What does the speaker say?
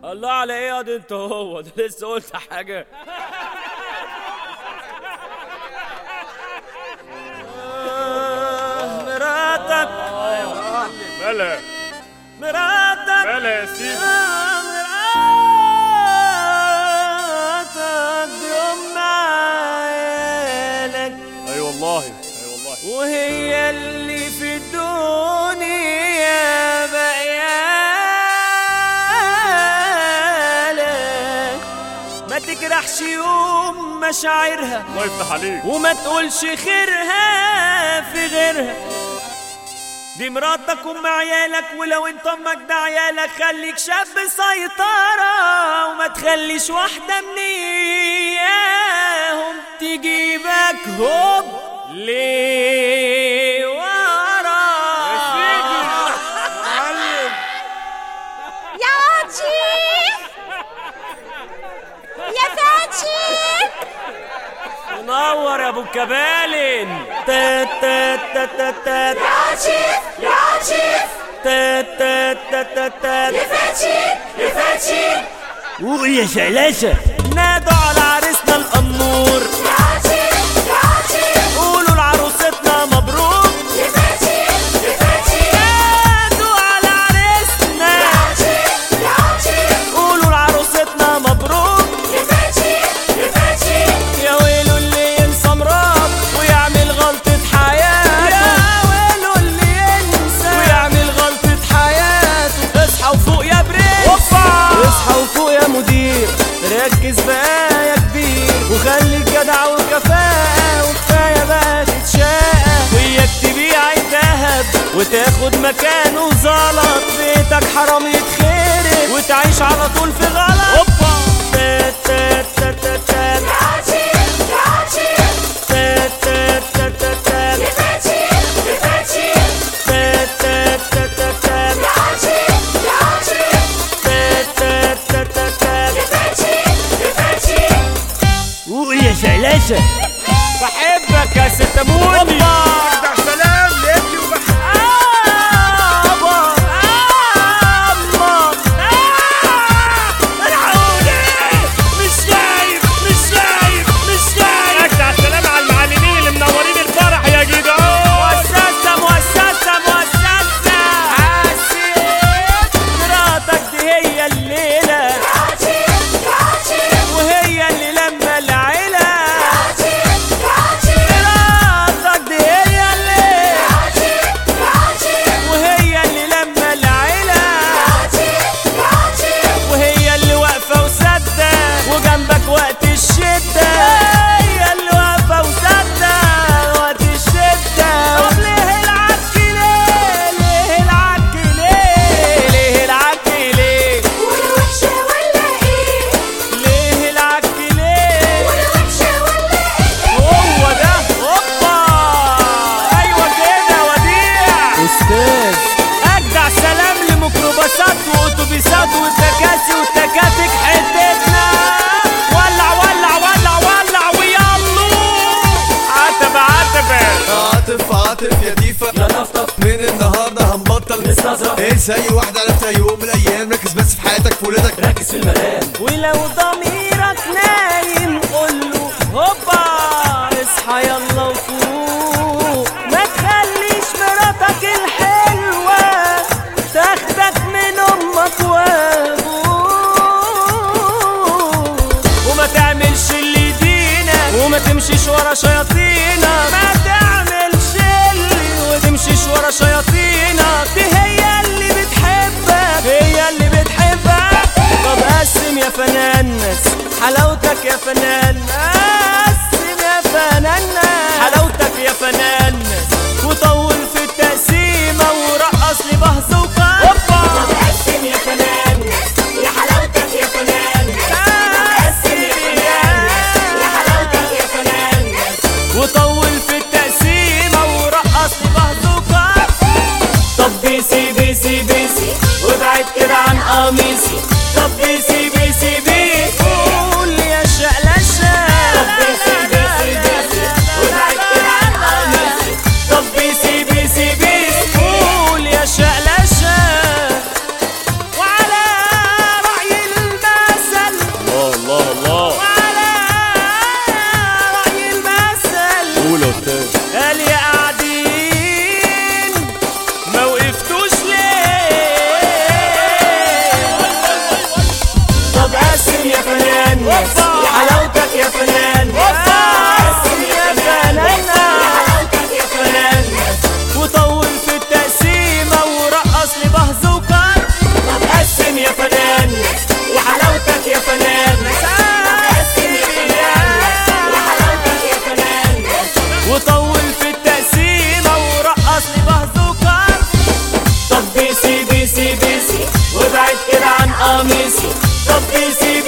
الله على ايه يا دي انت هو ده لسه قلت حاجه آه، مراتك ملا مراتك ملا يا سيدي آه، مراتك دي ام عيالك اي والله اي والله وهي اللي في الدنيا بقيالك ما تجرحش يوم مشاعرها الله يفتح عليك وما تقولش خيرها في غيرها دي مراتك ام عيالك ولو انت امك ده عيالك خليك شاب سيطرة وما تخليش واحدة من اياهم تجيبك هوب ليه ورا معلم يا عاطف يا فاتي منور يا ابو الكبالن تات تات تات تات تات عاطف يا عاطف تات تات تات تات تات يا فاتي يا فاتي قول يا شلاشة نادوا على عريسنا الأمور يا عاطف يا عاطف قولوا لعروستنا مبروك يا فاتي يا فاتي نادوا على عريسنا يا عاطف يا عاطف قولوا لعروستنا مبروك يا فاتي يا فاتي يا ويلو اللي ينسى مراد ويعمل غلطة حياته يا ويلو اللي ينسى ويعمل غلطة حياته اصحى وفوق يا برنس اصحى وفوق يا مدير ركز بقى يا كبير وخليك جدع وكفاءة وكفاية بقى تتشاقى وياك تبيع الذهب وتاخد مكانه زلط بيتك حرام يتخرب وتعيش على طول في غلط اوبا تات تات تات تات تات يا عاطف يا عاطف تات تات تات تات تات يا فاتي يا فاتي تات تات تات تات تات يا عاطف يا عاطف تات تات تات تات تات يا فاتي يا فاتي قول يا شلاشة بحبك يا ست موني ده سلام ليكي وبحب آبا آما الحقوني مش شايف مش شايف مش شايف اجدع سلام على المعلمين اللي منورين الفرح يا جدعان مؤسسة مؤسسة مؤسسة حسيت مراتك دي هي الليلة عاطف يا عاطف وهي اللي لما العيلة عاطف يا عاطف مراتك دي هي اللي عاطف يا عاطف وهي اللي لما العيلة عاطف يا عاطف وهي اللي واقفة وسادة وجنبك وقت الشدة هي اللي واقفة وسادة وقت الشدة طب ليه العك ليه ليه العك ليه ليه العك ليه وانا وحشة ولا ايه ليه العك ليه وانا وحشة ولا ايه هو ده هوبا ايوه كده وديع استاذ اجدع سلام لميكروباصات واتوبيسات والتكاسي والتكاتك حتتنا ولع ولع ولع ولع ويلا عتب عتب عاطف عاطف يا تيفا يا طفطف من النهارده هنبطل نستظرف. انسى اي واحده عرفتها يوم من الايام ركز بس في حياتك في ولادك ركز في المرام ولو ضميرك نايم قوله هوبا اصحى يلا وفوق ما تخليش مراتك الحلوة تاخدك من امك وابوك وما تعملش اللي يدينك وما تمشيش ورا شياطينك ما تعملش اللي وتمشيش ورا شياطينك دي هي اللي بتحبك هي اللي بتحبك طب قسم يا فنان حلاوتك يا فنان قسم يا فنان حلاوتك يا فنان وطول في التقسيمة ورقص لي بهز وقا قسم يا فنان يا حلاوتك يا فنان قسم يا فنان يا حلاوتك يا فنان وطول في التقسيمة ورقص لي بهزوكا طب بيسي بيسي بيسي وابعد كده عن قميصي طب بيسي بيسي بيسي قول يا شقلشة طب بيسي بيسي بيسي وابعد كده عن قميصي طب بيسي بيسي بيسي قول يا شقلشة وعلى رأي أوبا. يا حلاوتك يا فنان قسم يا فنان يا حلاوتك يا فنان وطول في التقسيمة ورقص لي بهز وكر طب قسم يا فنان يا حلاوتك يا فنان قسم يا فنان يا حلاوتك يا فنان وطول في التقسيمة ورقص لي بهز وكر طب بيسي بيسي بيسي وابعد كده عن قميصي طب بيسي